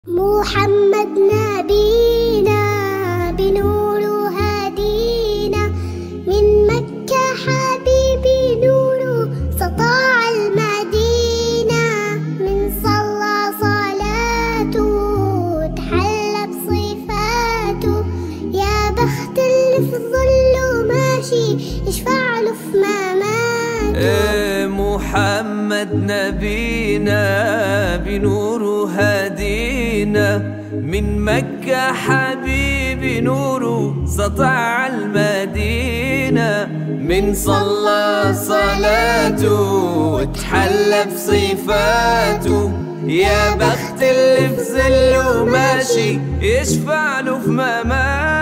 محمد نبينا بنور هدينا من مكة حبيبي نور سطاع المدينة من صلى صلاته تحلى بصفاته يا بخت اللي في الظل ماشي يشفع له في مماته إيه محمد نبينا بنور هدينا من مكة حبيبي نوره سطع المدينة من صلى صلاته وتحلى بصفاته يا بخت اللي في ظله ماشي يشفع له في مماته